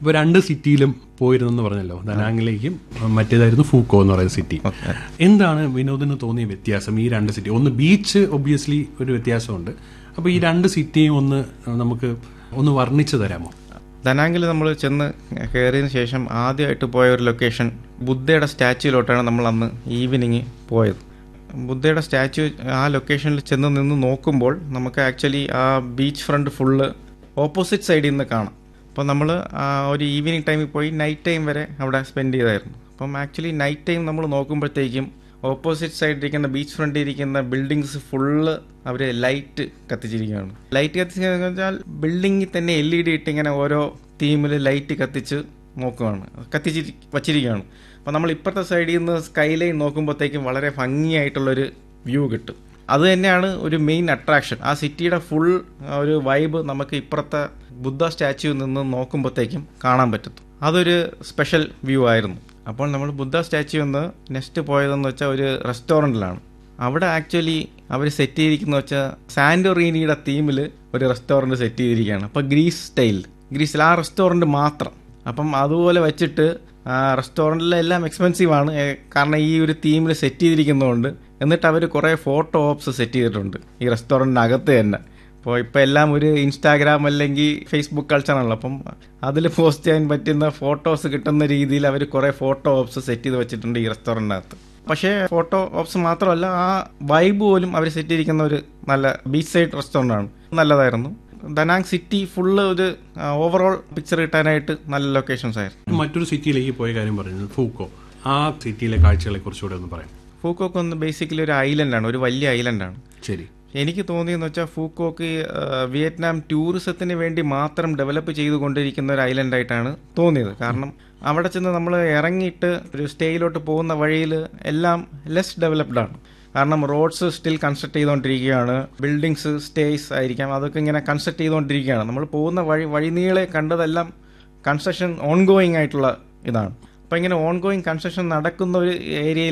ഇപ്പോൾ രണ്ട് സിറ്റിയിലും പോയിരുന്നെന്ന് പറഞ്ഞല്ലോ ദനാങ്ങിലേക്കും മറ്റേതായിരുന്നു ഫൂക്കോ എന്ന് പറയുന്ന സിറ്റി എന്താണ് വിനോദിന് തോന്നിയ വ്യത്യാസം ഈ രണ്ട് സിറ്റി ഒന്ന് ബീച്ച് ഒബ്വിയസ്ലി ഒരു വ്യത്യാസമുണ്ട് അപ്പോൾ ഈ രണ്ട് സിറ്റിയും ഒന്ന് നമുക്ക് ഒന്ന് വർണ്ണിച്ചു തരാമോ ദനാങ്കിൽ നമ്മൾ ചെന്ന് കയറിയതിന് ശേഷം ആദ്യമായിട്ട് പോയ ഒരു ലൊക്കേഷൻ ബുദ്ധയുടെ സ്റ്റാച്യൂയിലോട്ടാണ് നമ്മൾ അന്ന് ഈവനിങ് പോയത് ബുദ്ധയുടെ സ്റ്റാച്യു ആ ലൊക്കേഷനിൽ ചെന്ന് നിന്ന് നോക്കുമ്പോൾ നമുക്ക് ആക്ച്വലി ആ ബീച്ച് ഫ്രണ്ട് ഫുള്ള് ഓപ്പോസിറ്റ് സൈഡിൽ നിന്ന് കാണാം അപ്പോൾ നമ്മൾ ഒരു ഈവനിങ് ടൈമിൽ പോയി നൈറ്റ് ടൈം വരെ അവിടെ സ്പെൻഡ് ചെയ്തായിരുന്നു അപ്പം ആക്ച്വലി നൈറ്റ് ടൈം നമ്മൾ നോക്കുമ്പോഴത്തേക്കും ഓപ്പോസിറ്റ് സൈഡിൽ ഇരിക്കുന്ന ബീച്ച് ഫ്രണ്ടിൽ ഇരിക്കുന്ന ബിൽഡിങ്സ് ഫുള്ള് അവർ ലൈറ്റ് കത്തിച്ചിരിക്കുകയാണ് ലൈറ്റ് കത്തിച്ചിരിക്കുക വെച്ചാൽ ബിൽഡിങ്ങിൽ തന്നെ എൽ ഇ ഡി ഇട്ട് ഇങ്ങനെ ഓരോ തീമിൽ ലൈറ്റ് കത്തിച്ച് നോക്കുകയാണ് കത്തിച്ച് വച്ചിരിക്കുകയാണ് അപ്പോൾ നമ്മൾ ഇപ്പുറത്തെ സൈഡിൽ നിന്ന് സ്കൈ ലൈൻ നോക്കുമ്പോഴത്തേക്കും വളരെ ഭംഗിയായിട്ടുള്ളൊരു വ്യൂ കിട്ടും അത് തന്നെയാണ് ഒരു മെയിൻ അട്രാക്ഷൻ ആ സിറ്റിയുടെ ഫുൾ ഒരു വൈബ് നമുക്ക് ഇപ്പുറത്തെ ബുദ്ധ സ്റ്റാച്യു നിന്ന് നോക്കുമ്പോഴത്തേക്കും കാണാൻ പറ്റും അതൊരു സ്പെഷ്യൽ വ്യൂ ആയിരുന്നു അപ്പോൾ നമ്മൾ ബുദ്ധ സ്റ്റാച്യു എന്ന് നെക്സ്റ്റ് പോയതെന്ന് വെച്ചാൽ ഒരു റെസ്റ്റോറൻറ്റിലാണ് അവിടെ ആക്ച്വലി അവർ സെറ്റ് ചെയ്തിരിക്കുന്ന വെച്ചാൽ സാൻഡോറീനിയുടെ തീമിൽ ഒരു റെസ്റ്റോറൻറ്റ് സെറ്റ് ചെയ്തിരിക്കുകയാണ് അപ്പോൾ ഗ്രീസ് സ്റ്റൈൽ ഗ്രീസിൽ ആ റെസ്റ്റോറൻറ്റ് മാത്രം അപ്പം അതുപോലെ വെച്ചിട്ട് റെസ്റ്റോറൻറ്റിലെ എല്ലാം എക്സ്പെൻസീവ് ആണ് ഏ, കാരണം ഈ ഒരു തീമിൽ സെറ്റ് ചെയ്തിരിക്കുന്നതുകൊണ്ട് എന്നിട്ട് അവർ കുറേ ഫോട്ടോ ഓപ്സ് സെറ്റ് ചെയ്തിട്ടുണ്ട് ഈ റെസ്റ്റോറൻറ്റിനകത്ത് തന്നെ അപ്പോൾ ഇപ്പോൾ എല്ലാം ഒരു ഇൻസ്റ്റാഗ്രാം അല്ലെങ്കിൽ ഫേസ്ബുക്ക് കൾച്ചറാണല്ലോ അപ്പം അതിൽ പോസ്റ്റ് ചെയ്യാൻ പറ്റുന്ന ഫോട്ടോസ് കിട്ടുന്ന രീതിയിൽ അവർ കുറേ ഫോട്ടോ ഓപ്സ് സെറ്റ് ചെയ്ത് വെച്ചിട്ടുണ്ട് ഈ റെസ്റ്റോറൻറ്റിനകത്ത് പക്ഷേ ഫോട്ടോ ഓപ്സ് മാത്രമല്ല ആ വൈബ് പോലും അവർ സെറ്റ് ചെയ്തിരിക്കുന്ന ഒരു നല്ല ബീച്ച് സൈഡ് റെസ്റ്റോറൻ്റ് ആണ് നല്ലതായിരുന്നു ദനാങ് സിറ്റി ഫുള്ള് ഒരു ഓവറോൾ പിക്ചർ കിട്ടാനായിട്ട് നല്ല ലൊക്കേഷൻസ് ആയിരുന്നു മറ്റൊരു സിറ്റിയിലേക്ക് പോയ കാര്യം പറയുന്നത് ഫൂക്കോ ആ സിറ്റിയിലെ കാഴ്ചകളെ കുറിച്ചുകൂടെ ഒന്ന് പറയാം ഫൂക്കോക്ക് ഒന്ന് ബേസിക്കലി ഒരു ഐലൻഡാണ് ഒരു വലിയ ഐലൻഡാണ് ശരി എനിക്ക് തോന്നിയെന്ന് വെച്ചാൽ ഫൂക്കോക്ക് ആ, വിയറ്റ്നാം ടൂറിസത്തിന് വേണ്ടി മാത്രം ഡെവലപ്പ് ചെയ്തുകൊണ്ടിരിക്കുന്ന ഒരു ഐലൻഡായിട്ടാണ് തോന്നിയത് കാരണം അവിടെ ചെന്ന് നമ്മൾ ഇറങ്ങിയിട്ട് ഒരു സ്റ്റേയിലോട്ട് പോകുന്ന വഴിയിൽ എല്ലാം ലെസ് ഡെവലപ്ഡ് ആണ് കാരണം റോഡ്സ് സ്റ്റിൽ കൺസ്ട്രക്ട് ചെയ്തുകൊണ്ടിരിക്കുകയാണ് ബിൽഡിങ്സ് സ്റ്റേസ് ആയിരിക്കാം അതൊക്കെ ഇങ്ങനെ കൺസ്ട്രക്ട് ചെയ്തുകൊണ്ടിരിക്കുകയാണ് നമ്മൾ പോകുന്ന വഴി വഴിനീളെ കണ്ടതെല്ലാം കൺസ്ട്രക്ഷൻ ഓൺ ഗോയിങ് ആയിട്ടുള്ള ഇതാണ് അപ്പോൾ ഇങ്ങനെ ഓൺ ഗോയിങ് കൺസ്ട്രക്ഷൻ നടക്കുന്ന ഒരു ഏരിയയിൽ